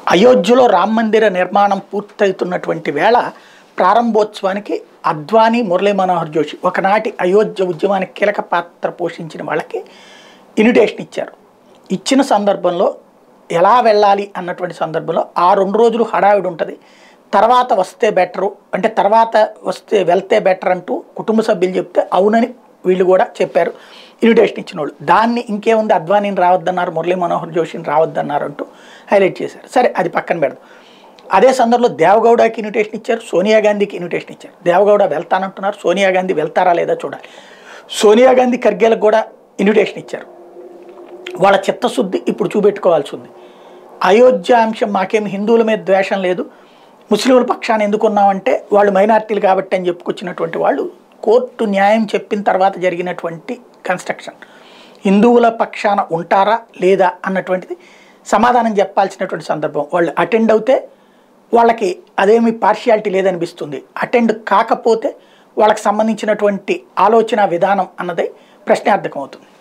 అయోధ్యలో రామ మందిర నిర్మాణం పూర్తవుతున్నటువంటి వేళ ప్రారంభోత్సవానికి అద్వానీ మురళీ మనోహర్ జోషి ఒకనాటి అయోధ్య ఉద్యమానికి కీలక పాత్ర పోషించిన వాళ్ళకి ఇన్విటేషన్ ఇచ్చారు ఇచ్చిన సందర్భంలో ఎలా వెళ్ళాలి అన్నటువంటి సందర్భంలో ఆ రెండు రోజులు హడావిడి ఉంటుంది తర్వాత వస్తే బెటరు అంటే తర్వాత వస్తే వెళ్తే బెటర్ అంటూ కుటుంబ సభ్యులు చెప్తే అవునని వీళ్ళు కూడా చెప్పారు ఇన్విటేషన్ ఇచ్చిన వాళ్ళు దాన్ని ఇంకేముంది అద్వానీని రావద్దన్నారు మురళీ మనోహర్ జోషిని రావద్దన్నారు అంటూ హైలైట్ చేశారు సరే అది పక్కన పెడదాం అదే సందర్భంలో దేవగౌడకి ఇన్విటేషన్ ఇచ్చారు సోనియా గాంధీకి ఇన్విటేషన్ ఇచ్చారు దేవగౌడ వెళ్తానంటున్నారు సోనియా గాంధీ వెళ్తారా లేదా చూడాలి సోనియా గాంధీ ఖర్గేలకు కూడా ఇన్విటేషన్ ఇచ్చారు వాళ్ళ చిత్తశుద్ధి ఇప్పుడు చూపెట్టుకోవాల్సి ఉంది అయోధ్య అంశం మాకేం హిందువుల మీద ద్వేషం లేదు ముస్లింల పక్షాన్ని ఎందుకున్నామంటే వాళ్ళు మైనార్టీలు కాబట్టి అని చెప్పుకొచ్చినటువంటి వాళ్ళు కోర్టు న్యాయం చెప్పిన తర్వాత జరిగినటువంటి కన్స్ట్రక్షన్ హిందువుల పక్షాన ఉంటారా లేదా అన్నటువంటిది సమాధానం చెప్పాల్సినటువంటి సందర్భం వాళ్ళు అటెండ్ అవుతే వాళ్ళకి అదేమి పార్షియాలిటీ లేదనిపిస్తుంది అటెండ్ కాకపోతే వాళ్ళకి సంబంధించినటువంటి ఆలోచన విధానం అన్నది ప్రశ్నార్థకం అవుతుంది